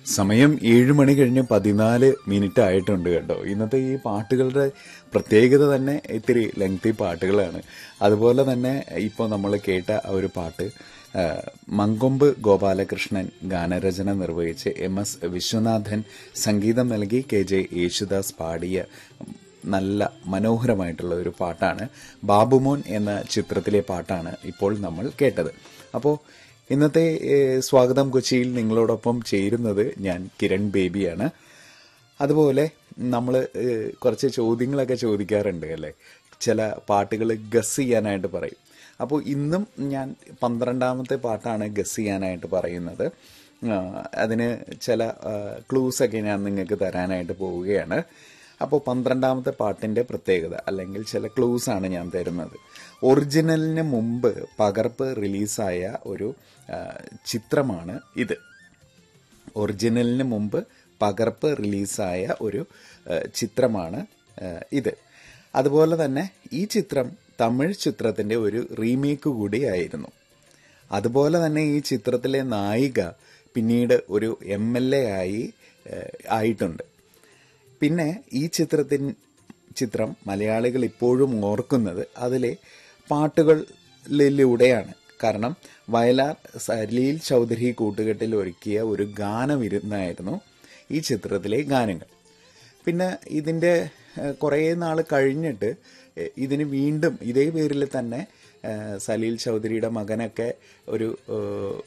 സമയം ഏഴ് മണി കഴിഞ്ഞ് പതിനാല് മിനിറ്റ് ആയിട്ടുണ്ട് കേട്ടോ ഇന്നത്തെ ഈ പാട്ടുകളുടെ പ്രത്യേകത തന്നെ ഇത്തിരി ലെങ്തി പാട്ടുകളാണ് അതുപോലെ തന്നെ ഇപ്പോൾ നമ്മൾ കേട്ട ആ ഒരു പാട്ട് ആ, മങ്കൊമ്പ് ഗോപാലകൃഷ്ണൻ ഗാനരചന നിർവഹിച്ച് എം എസ് വിശ്വനാഥൻ സംഗീതം നൽകി കെ ജെ യേശുദാസ് പാടിയ നല്ല മനോഹരമായിട്ടുള്ള ഒരു പാട്ടാണ് ബാബുമോൻ എന്ന ചിത്രത്തിലെ പാട്ടാണ് ഇപ്പോൾ നമ്മൾ കേട്ടത് അപ്പോൾ ഇന്നത്തെ ഏഹ്, സ്വാഗതം കൊച്ചിയിൽ നിങ്ങളോടൊപ്പം ചേരുന്നത് ഞാൻ കിരൺ ബേബിയാണ് അതുപോലെ നമ്മൾ കുറച്ച് ചോദ്യങ്ങളൊക്കെ ചോദിക്കാറുണ്ട് അല്ലേ ചില പാട്ടുകൾ ഗസ് ചെയ്യാനായിട്ട് പറയും അപ്പോൾ ഇന്നും ഞാൻ പന്ത്രണ്ടാമത്തെ പാട്ടാണ് ഗസ് ചെയ്യാനായിട്ട് പറയുന്നത് ആ, അതിന് ചില ക്ലൂസൊക്കെ ഞാൻ നിങ്ങൾക്ക് തരാനായിട്ട് പോവുകയാണ് അപ്പോൾ പന്ത്രണ്ടാമത്തെ പാട്ടിൻ്റെ പ്രത്യേകത അല്ലെങ്കിൽ ചില ക്ലൂസ് ആണ് ഞാൻ തരുന്നത് ഒറിജിനലിന് മുമ്പ് പകർപ്പ് റിലീസായ ഒരു ആ, ചിത്രമാണ് ഇത് ഒറിജിനലിന് മുമ്പ് പകർപ്പ് റിലീസായ ഒരു ആ, ചിത്രമാണ് ആ, ഇത് അതുപോലെ തന്നെ ഈ ചിത്രം തമിഴ് ചിത്രത്തിൻ്റെ ഒരു റീമേക്ക് കൂടിയായിരുന്നു അതുപോലെ തന്നെ ഈ ചിത്രത്തിലെ നായിക പിന്നീട് ഒരു എം എൽ എ ആയി ആ, ആയിട്ടുണ്ട് പിന്നെ ഈ ചിത്രത്തിൻ ചിത്രം മലയാളികൾ ഇപ്പോഴും ഓർക്കുന്നത് അതിലെ പാട്ടുകളിലൂടെയാണ് കാരണം വയലാർ സലീൽ ചൗധരി കൂട്ടുകെട്ടിൽ ഒരുക്കിയ ഒരു ഗാനവിരുന്നായിരുന്നു ഈ ചിത്രത്തിലെ ഗാനങ്ങൾ പിന്നെ ഇതിൻ്റെ ഏഹ്, കുറേ നാൾ കഴിഞ്ഞിട്ട് ഏഹ്, ഇതിന് വീണ്ടും ഇതേ പേരിൽ തന്നെ ഏഹ്, സലീൽ ചൗധരിയുടെ മകനൊക്കെ ഒരു ഏഹ്,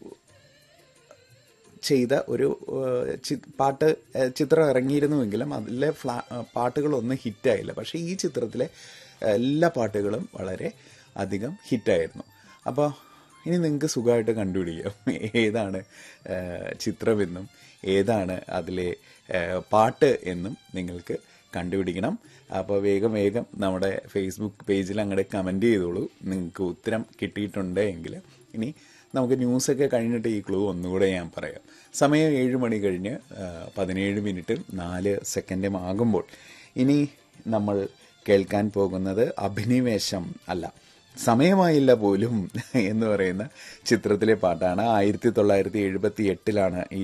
ചെയ്ത ഒരു ഏഹ്, ചി- പാട്ട് ഏഹ്, ചിത്രം ഇറങ്ങിയിരുന്നുവെങ്കിലും അതിലെ ഫ്ലാ പാട്ടുകളൊന്നും ഹിറ്റായില്ല പക്ഷേ ഈ ചിത്രത്തിലെ എല്ലാ പാട്ടുകളും വളരെ അധികം ഹിറ്റായിരുന്നു അപ്പോൾ ഇനി നിങ്ങൾക്ക് സുഖമായിട്ട് കണ്ടുപിടിക്കാം ഏതാണ് ഏഹ്, ചിത്രമെന്നും ഏതാണ് അതിലെ ഏഹ്, പാട്ട് എന്നും നിങ്ങൾക്ക് കണ്ടുപിടിക്കണം അപ്പോൾ വേഗം വേഗം നമ്മുടെ ഫേസ്ബുക്ക് പേജിൽ അങ്ങോട്ട് കമൻറ്റ് ചെയ്തോളൂ നിങ്ങൾക്ക് ഉത്തരം കിട്ടിയിട്ടുണ്ട് എങ്കിൽ ഇനി നമുക്ക് ന്യൂസൊക്കെ കഴിഞ്ഞിട്ട് ഈ ക്ലൂ ഒന്നുകൂടെ ഞാൻ പറയാം സമയം ഏഴ് മണി കഴിഞ്ഞ് ആ, പതിനേഴ് മിനിറ്റും നാല് സെക്കൻഡും ആകുമ്പോൾ ഇനി നമ്മൾ കേൾക്കാൻ പോകുന്നത് അഭിനിവേശം അല്ല സമയമായില്ല പോലും എന്ന് പറയുന്ന ചിത്രത്തിലെ പാട്ടാണ് ആയിരത്തി തൊള്ളായിരത്തി എഴുപത്തി എട്ടിലാണ് ഈ